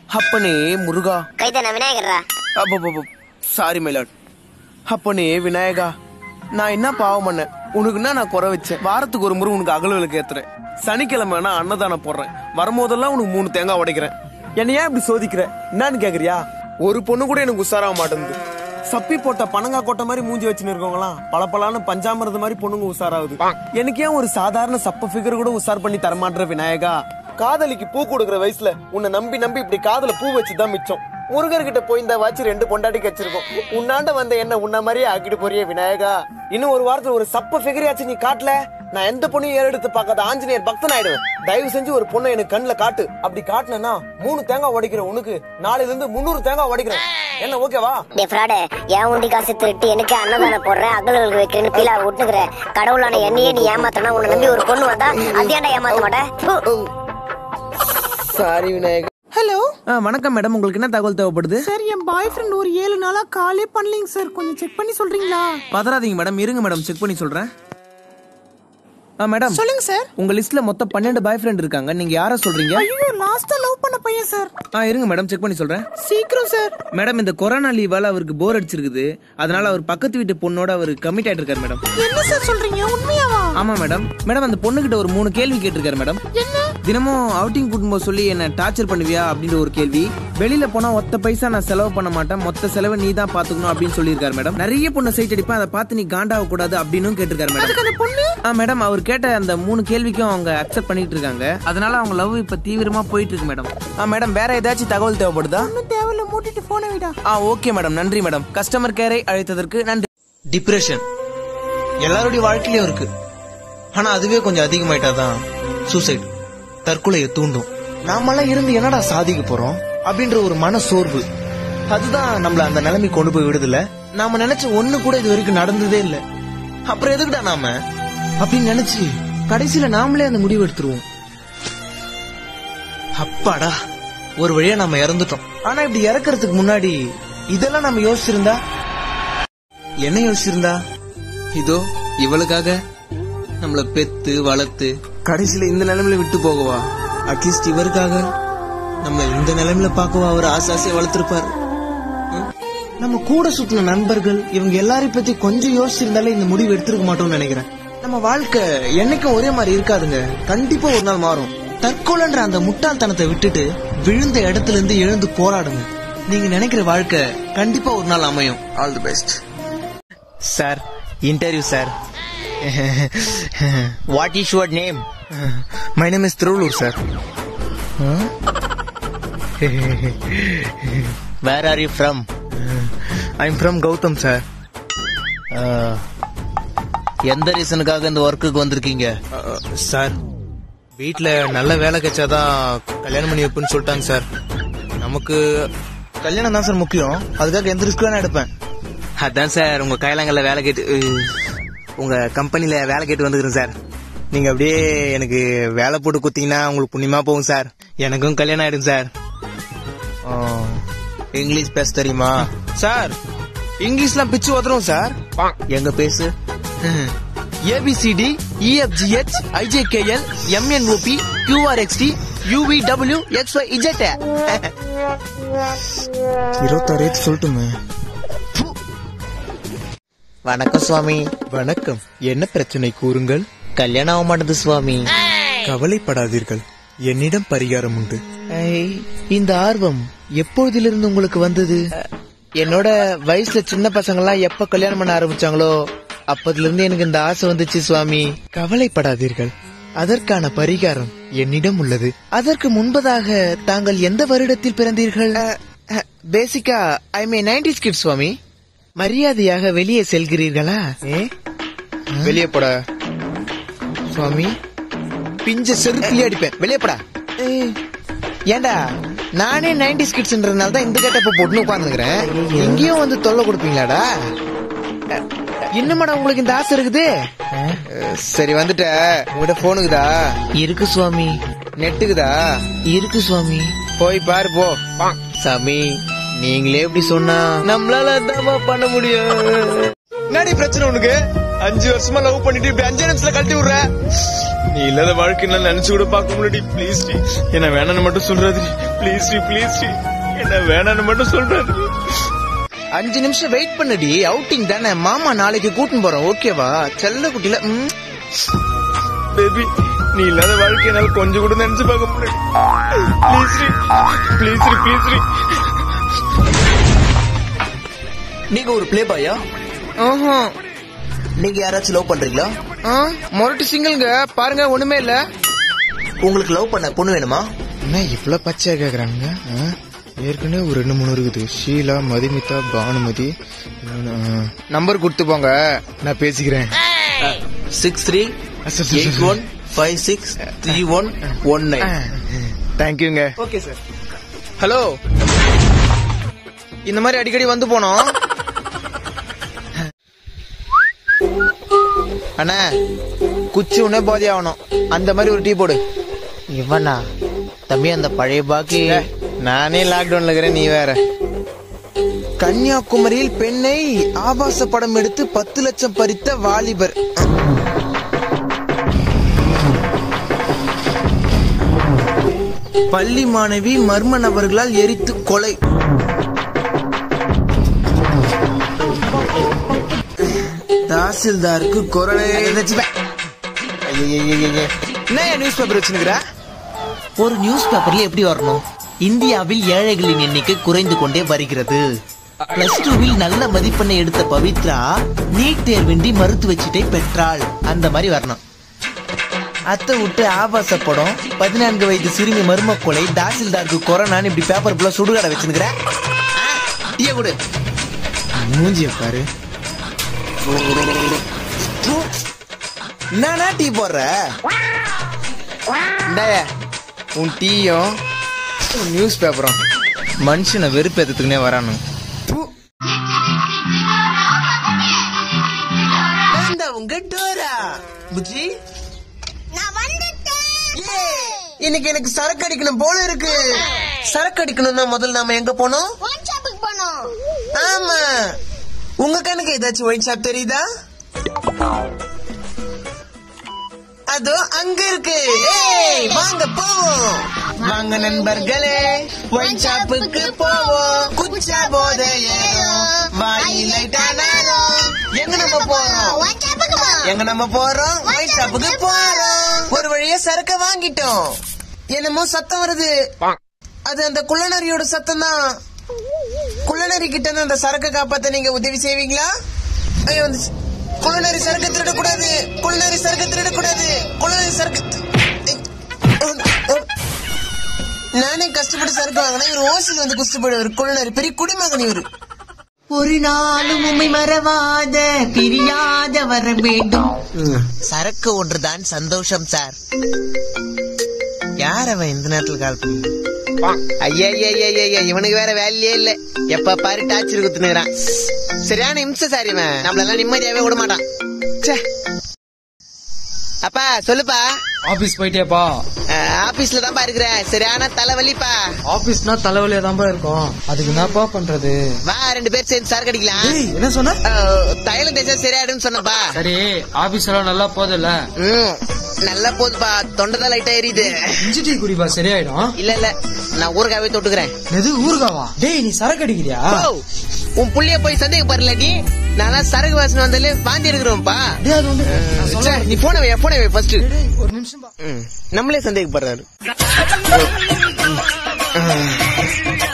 அப்பனே முருகா கைதன விநாயகர்ரா அப்போ sorry myeloid அப்பனே விநாயகா நான் என்ன பாவம் பண்ணேன் உனக்குன்னா நான் குறை வச்சேன் வாரத்துக்கு ஒரு முறை உனக்கு அகல் ஏத்துறேன் சனிக்கிழமை நான் அன்னதானம் போடுறேன் வரும்போதெல்லாம் உனக்கு மூணு தேங்காய் உடைக்கிறேன் என்ன ஏன் இப்படி சோதிக்கிற என்னன்னு கேக்குறியா ஒரு பொண்ணு கூட எனக்கு உஷாராக மாட்டேங்குது சப்பி போட்ட பனங்கா கொட்டை மாதிரி மூஞ்சி வச்சுன்னு இருக்கவங்களாம் பளபளன்னு பஞ்சாமிரத மாதிரி பொண்ணுங்க உஷாராகுது எனக்கு ஏன் ஒரு சாதாரண சப்ப ஃபிகர் கூட உஷார் பண்ணி தரமாட்டுற விநாயகா காதலிக்கு பூ கொடுக்குற வயசுல உன்னை நம்பி நம்பி இப்படி காதல பூ வச்சுதான் மிச்சம் முருகர்கிட்ட போய் இந்த வாட்சி ரெண்டு பொண்டாட்டி கச்சிருக்கோம் உன்னாண்ட வந்த என்ன உன்ன மாதிரியே ஆக்கிட்டு போறியே விநாயகா இன்னும் ஒரு வாரத்துல ஒரு சப்ப ஃபிகரையாச்சும் நீ காட்டல நான் எந்த பொண்ணையும் ஏறெடுத்து பார்க்காத ஆஞ்சநேயர் பக்தன் ஆயிடுவேன் தயவு செஞ்சு ஒரு பொண்ணை எனக்கு கண்ணுல காட்டு அப்படி காட்டினா மூணு தேங்காய் உடைக்கிற உனக்கு நாளையில இருந்து முந்நூறு தேங்காய் உடைக்கிறேன் என்ன ஓகேவா டே ஃப்ராடு என் உண்டி காசு திருட்டு எனக்கு அன்னதானம் போடுறேன் அகல்களுக்கு வைக்கிறேன்னு பீலா விட்டுக்கிற கடவுளான என்னையே நீ ஏமாத்தனா உன்னை நம்பி ஒரு பொண்ணு வந்தா அதையாண்டா ஏமாத்த மாட்டேன் ப்பு. சாரி விநாயகா ஹலோ வணக்கம் மேடம் உங்களுக்கு என்ன தகவல் தேவைப்படுது சார் என் பாய் ஃப்ரெண்ட் ஒரு ஏழு நாளா காலே பண்ணலைங்க சார் கொஞ்சம் செக் பண்ணி சொல்றீங்களா பதறாதீங்க மேடம் இருங்க மேடம் செக் பண்ணி சொல்றேன் ஆ மேடம் சொல்லுங்க சார் உங்க லிஸ்ட்ல மொத்தம் பன்னெண்டு பாய் ஃப்ரெண்ட் இருக்காங்க நீங்க யார சொல்றீங்க ஐயோ லாஸ்டா லவ் பண்ண பையன் சார் ஆ இருங்க மேடம் செக் பண்ணி சொல்றேன் சீக்கிரம் சார் மேடம் இந்த கொரோனா லீவால அவருக்கு போர் அடிச்சிருக்குது அதனால அவர் பக்கத்து வீட்டு பொண்ணோட அவர் கமிட் ஆயிட்டு இருக்காரு மேடம் என்ன சார் சொல்றீங்க உண்மையாவா ஆமா மேடம் மேடம் அந்த பொண்ணுகிட்ட ஒரு மூணு கேள்வி கேட்டிருக்காரு மேடம் என்ன தினமும் அவுட்டிங் கூட்டும்போது சொல்லி என்ன டார்ச்சர் பண்ணுவியா அப்படின்ற ஒரு கேள்வி வெளியில போனா ஒத்த பைசா நான் செலவு பண்ண மாட்டேன் மொத்த செலவை நீ தான் பாத்துக்கணும் அப்படின்னு சொல்லியிருக்காரு மேடம் நிறைய பொண்ணு சைட் அடிப்பேன் அதை பார்த்து நீ காண்டாக கூடாது அப்படின்னு கேட்டிருக்காரு மேடம் அதுக்கு அந்த பொண்ணு ஆ மேடம் அவர் கேட்ட அந்த மூணு கேள்விக்கும் அவங்க அக்செப்ட் பண்ணிட்டு இருக்காங்க அதனால அவங்க லவ் இப்ப தீவிரமா போயிட்டு இருக்கு மேடம் ஆ மேடம் வேற ஏதாச்சும் தகவல் தேவைப்படுதா ஒன்னும் தேவையில்ல மூட்டிட்டு போன விடா ஆ ஓகே மேடம் நன்றி மேடம் கஸ்டமர் கேரை அழைத்ததற்கு நன்றி டிப்ரெஷன் எல்லாருடைய வாழ்க்கையிலயும் இருக்கு ஆனா அதுவே கொஞ்சம் அதிகமாயிட்டாதான் சூசைட் தற்கொலையை தூண்டும் நாமெல்லாம் இருந்து என்னடா சாதிக்க போறோம் அப்படின்ற ஒரு மன சோர்வு அதுதான் நம்மள அந்த நிலைமை கொண்டு போய் விடுதுல நாம நினைச்ச ஒண்ணு கூட இது வரைக்கும் நடந்ததே இல்ல அப்புறம் எதுக்குடா நாம அப்படின்னு நினைச்சு கடைசியில நாமளே அந்த முடிவு எடுத்துருவோம் அப்பாடா ஒரு வழியா நாம இறந்துட்டோம் ஆனா இப்படி இறக்கறதுக்கு முன்னாடி இதெல்லாம் நம்ம யோசிச்சிருந்தா என்ன யோசிச்சிருந்தா இதோ இவளுக்காக நம்மள பெத்து வளர்த்து கடைசியில இந்த நிலைமையில விட்டு போகவா அட்லீஸ்ட் இவருக்காக நம்ம இந்த நிலைமையில பார்க்கவா அவர் ஆசாசியா வளர்த்திருப்பாரு ம்? நம்ம கூட சுத்தின நண்பர்கள் இவங்க எல்லாரையும் பத்தி கொஞ்சம் யோசிச்சிருந்தாலே இந்த முடிவு எடுத்திருக்க மாட்டோம்னு நினைக்கிறேன் நம்ம வாழ்க்கை என்னைக்கும் ஒரே மாதிரி இருக்காதுங்க கண்டிப்பா ஒரு நாள் மாறும் தற்கொலைன்ற அந்த முட்டாள்தனத்தை விட்டுட்டு விழுந்த இடத்துல இருந்து எழுந்து போராடுங்க நீங்க நினைக்கிற வாழ்க்கை கண்டிப்பா ஒரு நாள் அமையும் all the best sir interview sir what is your name my name is Thiruvallur sir where are you from I am from Gautham sir எந்த ரீசனுக்காக இந்த ஒர்க்குக்கு வந்திருக்கீங்க சார் வீட்ல நல்ல வேலை கிடைச்சாதான் கல்யாணம் பண்ணி வைப்புன்னு சொல்லிட்டாங்க சார் நமக்கு கல்யாணம் தான் சார் முக்கியம் அதுக்காக எந்த ரிஸ்க் வேணா எடுப்பேன் அதான் சார் உங்க கைலாங்கல்ல வேலை கேட்டு உ, உங்க கம்பெனில வேலை கேட்டு வந்துக்கிறேன் சார் நீங்க அப்படியே எனக்கு வேலை போட்டு குத்தீங்கன்னா உங்களுக்கு புண்ணியமா போகும் சார் எனக்கும் கல்யாணம் ஆயிடும் சார் ஆ, இங்கிலீஷ் பேச தெரியுமா சார் இங்கிலீஷ்லாம் பிச்சு உதரும் சார் எங்க பேசு A B C D E F G H I J K L M N O P Q R X T U V W X Y Z இருபத்தாறு சொல்லட்டுமே வணக்கம் சுவாமி வணக்கம் என்ன பிரச்சனை கூறுங்கள் கல்யாணம் ஆக மாட்டேது சுவாமி கவலைப்படாதீர்கள் என்னிடம் பரிகாரம் உண்டு இந்த ஆர்வம் எப்போதிலிருந்து உங்களுக்கு வந்தது என்னோட வயசுல சின்ன பசங்க எல்லாம் எப்ப கல்யாணம் பண்ண ஆரம்பிச்சாங்களோ அப்பதுல இருந்து எனக்கு இந்த ஆசை வந்துச்சு சுவாமி கவலைப்படாதீர்கள் அதற்கான பரிகாரம் என்னிடம் உள்ளது அதற்கு முன்பதாக தாங்கள் எந்த வருடத்தில் பிறந்தீர்கள் பேசிக்கா ஐ மே நைன்டி கிட் சுவாமி மரியாதையாக வெளியே செல்கிறீர்களா வெளியே போட சுவாமி பிஞ்ச செருப்பிலே அடிப்பேன் வெளியே போடா ஏண்டா நானே நைன்டி கிட்ஸ்ன்றதுனால தான் இந்த கேட்டப்ப போட்டுன்னு உட்கார்ந்துக்கிறேன் இங்கேயும் வந்து தொல்லை கொடுப்பீங்களாடா இன்னுமாடா உங்களுக்கு இந்த ஆசை இருக்குது சரி வந்துட்ட உங்ககிட்ட போனுக்குதா இருக்கு சுவாமி நெட்டுக்குதா இருக்கு சுவாமி போய் பாரு போ சாமி நீங்களே இப்படி சொன்னா நம்மளால அதாம்மா பண்ண முடியும் என்னடி பிரச்சனை உனக்கு அஞ்சு வருஷமா லவ் பண்ணிட்டு இப்படி அஞ்சு நிமிஷத்துல கழட்டி விடுற நீ இல்லாத வாழ்க்கை நான் நினைச்சு கூட பார்க்க முடியடி ப்ளீஸ் டி என்ன வேணான்னு மட்டும் சொல்றாது ப்ளீஸ் டி ப்ளீஸ் டி என்ன வேணான்னு மட்டும் சொல்றாது அஞ்சு நிமிஷம் வெயிட் பண்ணுடி அவுட்டிங் தானே மாமா நாளைக்கு கூட்டின்னு போறோம் ஓகேவா செல்ல குட்டில ம். பேபி நீ இல்லாத வாழ்க்கை என்னால கொஞ்சம் கூட நினைச்சு பார்க்க முடியல ப்ளீஸ் டி ப்ளீஸ் டி ப்ளீஸ் டி நீங்க ஒரு பிளே பாயா நீங்க யாராச்சும் லவ் பண்றீங்களா மொரட்டு சிங்கிள்ங்க பாருங்க ஒண்ணுமே இல்ல உங்களுக்கு லவ் பண்ண பொண்ணு வேணுமா என்ன இவ்வளவு பச்சையா கேக்குறாங்க ஏற்கனவே ஒரு ரெண்டு மூணு இருக்குது ஷீலா மதுமிதா பானுமதி நம்பர் கொடுத்து போங்க நான் பேசிக்கிறேன் six three eight one five six three one one nine தேங்க்யூங்க ஓகே சார் ஹலோ இந்த மாதிரி அடிக்கடி வந்து போனோம் அண்ணா குச்சி உடனே போதை ஆகணும் அந்த மாதிரி ஒரு டீ போடு இவனா தம்பி அந்த பழைய பாக்கி நானே லாக்டவுன்ல இருக்கிறேன் நீ வேற கன்னியாகுமரியில் பெண்ணை ஆபாச படம் எடுத்து பத்து லட்சம் பறித்த வாலிபர் பள்ளி மாணவி மர்ம நபர்களால் எரித்து கொலை தாசில்தாருக்கு கொரோனா என்ன நியூஸ் பேப்பர் வச்சுருக்கிற ஒரு நியூஸ் பேப்பர்ல எப்படி வரணும் இந்தியாவில் ஏழைகளின் எண்ணிக்கை குறைந்து கொண்டே வருகிறது பிளஸ் டூவில் நல்ல மதிப்பெண்ணை எடுத்த பவித்ரா நீட் தேர்வின்றி மருத்துவ சீட்டை பெற்றாள் அந்த மாதிரி வரணும் அத்தை விட்டு ஆபாச படம் பதினான்கு வயது சிறுமி மர்ம கொலை தாசில்தாருக்கு கொரோனான்னு இப்படி பேப்பர் ஃபுல்லா சுடுகாட வச்சுருக்கிற டீய கொடு மூஞ்சிய பாரு என்னண்ணா டீ போடுற இந்தாய உன் டீயும் உன் நியூஸ் பேப்பரும் மனுஷனை வெறுப்பேத்துக்குனே வரானு உங்க டோரா புஜி நான் வந்துட்டேன் இன்னைக்கு எனக்கு சரக்கு அடிக்கணும் போல இருக்கு சரக்கு அடிக்கணும்னா முதல்ல நாம எங்க போனோம் ஒயின் ஷாப்புக்கு போனோம் ஆமா உங்க கண்ணுக்கு ஏதாச்சும் ஒயின் ஷாப் தெரியுதா அதோ அங்க இருக்கு ஏய் வாங்க போவோம் வாங்க நண்பர்களே ஒயின் ஷாப்புக்கு போவோம் குச்சா போதை ஏறும் வாயிலை லைட்டானாலும் எங்க நம்ம போறோம் ஒயின் ஷாப்புக்கு போனோம் எங்க நம்ம போறோம் ஒயின் ஷாப்புக்கு போறோம் ஒரு வழியா சரக்க வாங்கிட்டோம் என்னமோ சத்தம் வருது அது அந்த குள்ளநரியோட சத்தம் தான் குள்ளநரி கிட்ட இருந்து அந்த சரக்க காப்பாத்த நீங்க உதவி செய்வீங்களா ஐயோ வந்துச்சு. குள்ளநரி சரக்கு திருடக்கூடாது குள்ளநரி சரக்கு திருடக்கூடாது குள்ளநரி சரக்கு நானே கஷ்டப்பட்டு சரக்கு வாங்கினா இவர் ஓசியில் வந்து கஷ்டப்படுவார் குள்ளநரி பெரிய குடிமகன் இவரு ஒரு நாளும் உண்மை மறவாத பிரியாத வர வேண்டும் சரக்கு ஒன்றுதான் சந்தோஷம் சார் யார் அவன் இந்த நேரத்துல கால் பண்ணி ஐயா ஐயா ஐயா ஐயா இவனுக்கு வேற வேலையே இல்ல எப்ப பாரு டார்ச்சர் குத்துனுறான் சரியான இம்சை சார் இவன் நம்மளெல்லாம் நிம்மதியாவே விட மாட்டான் ச்சே. அப்பா சொல்லுப்பா ஆபீஸ் போயிட்டேப்பா அஹ், ஆபீஸ்ல தான்ப்பா இருக்கிறேன் சரியான தலைவலிப்பா ஆபீஸ்னா தலைவலியா தான்ப்பா இருக்கும் அதுக்கு என்னப்பா பண்றது வா ரெண்டு பேர் சேர்ந்து சார் கடிக்கலாம் ஏய், என்ன சொன்ன அஹ், தைலம் தேய்ச்சா சரியாயிடும்னு சொன்னப்பா சரி ஆபீஸ் எல்லாம் நல்லா போதில்ல ம் நல்லா போகுதுப்பா தொண்டை தான் லைட்டா எரியுது இஞ்சி டீ குடிப்பா சரியாயிடும் இல்ல இல்ல நான் ஊறுகாவே தொட்டுக்கிறேன் எது ஊருகாவா டேய் நீ சரக்கு அடிக்கிறியா ஓ, உன் புள்ளைய போய் சந்தேகப்படல நீ நான் சரகு வாசனை வந்தாலே வாந்தி எடுக்கிறோம்ப்பா டேய் அது வந்து நான் ச்சே, சொல்றேன். நீ போன வை போன வை ஃபர்ஸ்ட் டேய், ஒரு நிமிஷம் பா நம்மளே சந்தேகப்படுறாரு